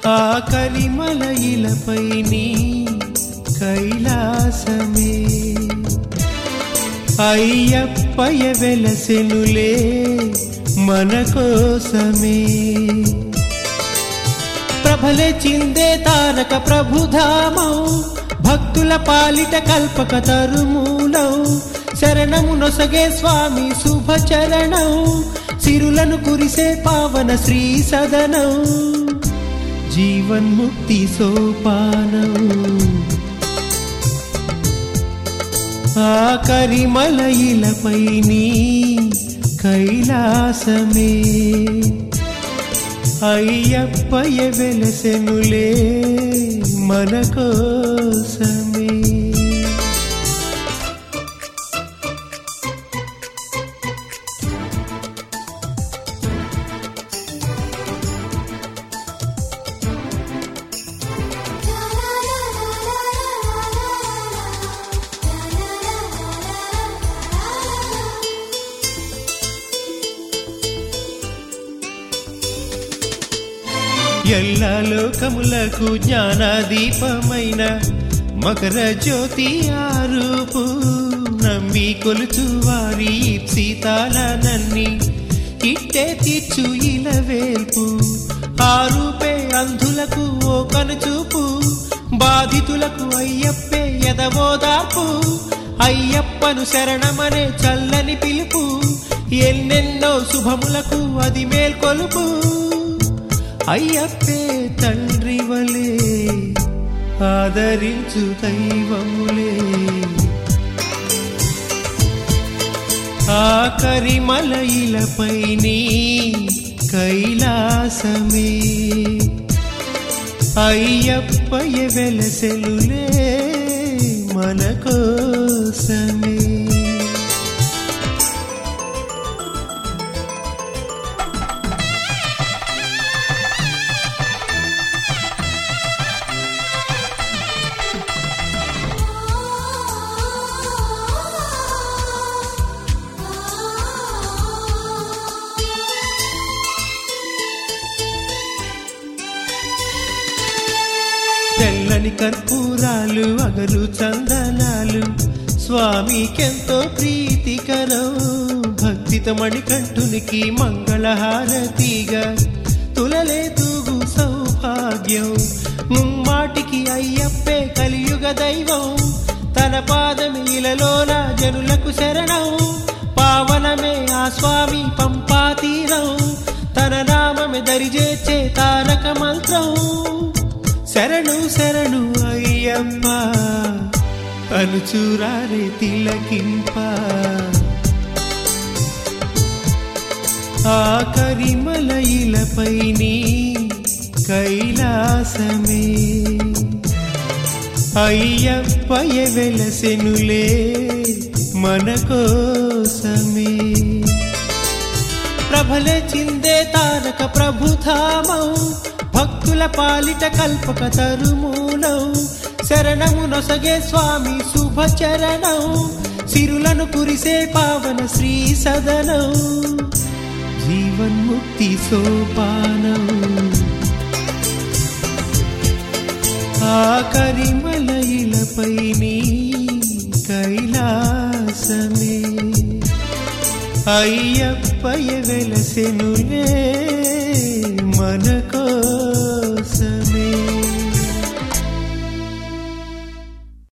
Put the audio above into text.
ఆ కరిమల ఇలపై నీ కైలాసమే అయ్యప్పయ వెలసెనులే మన కోసమే ప్రభలే చిందే తారక ప్రభుధామం భక్తుల పాలిట కల్పక తరుమూలం శరణము నొసగే స్వామి శుభ చరణం సిరులను కురిసే పావన శ్రీ సదనం జీవన్ముక్తి సోపానం ఆ కరిమల ఇలపై నీ కైలాసమే అయ్యప్పయ వెలసెనులే మన కోసమే ఎల్ల లోకములకు జ్ఞానదీపమైన మకర జ్యోతి ఆరూపు నమ్మి కొలుచు వారి సీతాలనన్ని ఇట్టే తీర్చు ఇలవేల్పు ఆరూపే అంధులకు ఓ కనుచూపు బాధితులకు అయ్యప్పే ఎదవోదార్పు అయ్యప్పను శరణమనే చల్లని పిలుపు ఎన్నెన్నో శుభములకు అది మేల్కొలుపు అయ్యప్పే తండ్రి వలే ఆదరించు దైవములే ఆ కరిమల ఇలపై నీ కైలాసమే అయ్యప్పయ వెలసెలులే మన కోసమే తెల్లని కర్పూరాలు అగరు చందనాలు స్వామికెంతో ప్రీతికరం భక్తిత మణికంఠునికి మంగళహారతిగా తులలే తూగు సౌభాగ్యం ముమ్మాటికి అయ్యప్పే కలియుగ దైవం తన పాదమీలలోన జనులకు శరణం పావనమే ఆ స్వామి పంపా తీరం తన నామమే దరిజేచే తారక మంత్రం శరణు శరణు అయ్యమ్మ అనుచూరారే తిలకింప ఆ కరిమల ఇలపై నీ కైలాసమే అయ్యప్పయ వెలసెనులే మన కోసమే ప్రభల చిందే తారక ప్రభుధామం భక్తుల పాలిట కల్పక తరుమూలం శరణము నొసగే స్వామి శుభ చరణం సిరులను కురిసే పావన శ్రీ సదనం జీవన్ముక్తి సోపానం ఆ కరిమల ఇలపై నీ కైలాసమే అయ్యప్పయ వెలసెనులే మన